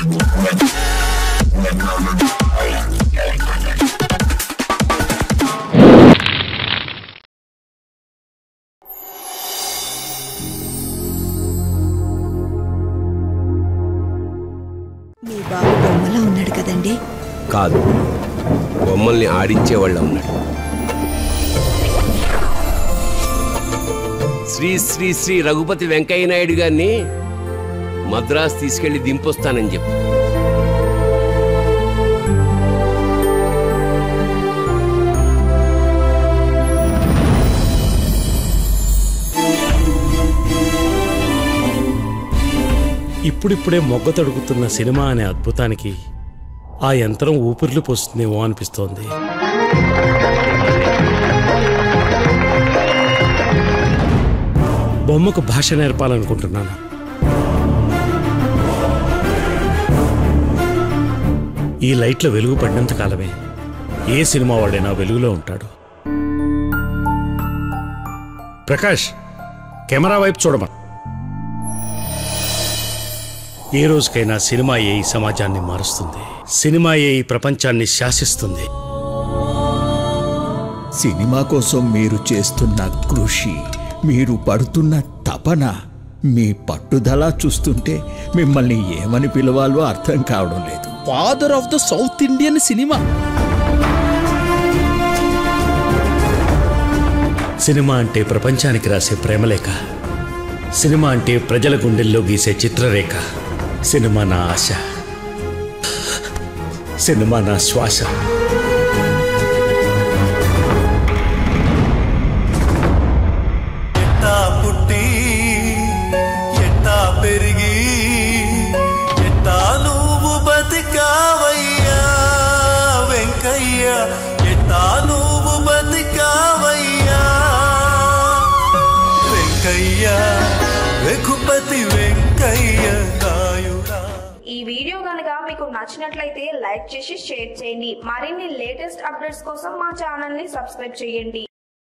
మీ బాబు బొమ్మలా ఉన్నాడు కదండి కాదు బొమ్మల్ని ఆడించేవాళ్ళ ఉన్నాడు శ్రీ శ్రీ శ్రీ రఘుపతి వెంకయ్య నాయుడు గారిని మద్రాసు తీసుకెళ్లి దింపొస్తానని చెప్పు ఇప్పుడిప్పుడే మొగ్గ తడుగుతున్న సినిమా అనే అద్భుతానికి ఆ యంత్రం ఊపిర్లు పోస్తుందేమో అనిపిస్తోంది బొమ్మకు భాష నేర్పాలనుకుంటున్నాను ఈ లైట్ల వెలుగు పడినంత కాలమే ఏ సినిమా వాడైనా వెలుగులో ఉంటాడు ప్రకాష్ కెమెరా వైపు చూడమను ఏ రోజుకైనా సినిమా ఏ ఈ సమాజాన్ని మారుస్తుంది సినిమా ఏ ఈ ప్రపంచాన్ని శాసిస్తుంది సినిమా కోసం మీరు చేస్తున్న కృషి మీరు పడుతున్న తపన మీ పట్టుదల చూస్తుంటే మిమ్మల్ని ఏమని పిలవాలో అర్థం కావడం లేదు father of the south Indian cinema cinema అంటే ప్రపంచానికి రాసే ప్రేమలేఖ సినిమా అంటే ప్రజల గుండెల్లో గీసే చిత్రరేఖ సినిమా నా ఆశ సినిమా నా శ్వాస ఎట్టా పుట్టి ఎట్టా పెరిగి ఎట్టా నువ్వు బతికావయ్యా వెంకయ్య ఎట్టా నువ్వు బతికావయ్యా వెంకయ్య రఘుపతి వెంకయ్య నాయుడా ఈ వీడియో కనుక మీకు నచ్చినట్లయితే లైక్ చేసి షేర్ చేయండి మరిన్ని లేటెస్ట్ అప్డేట్స్ కోసం మా ఛానల్ ని సబ్స్క్రైబ్ చేయండి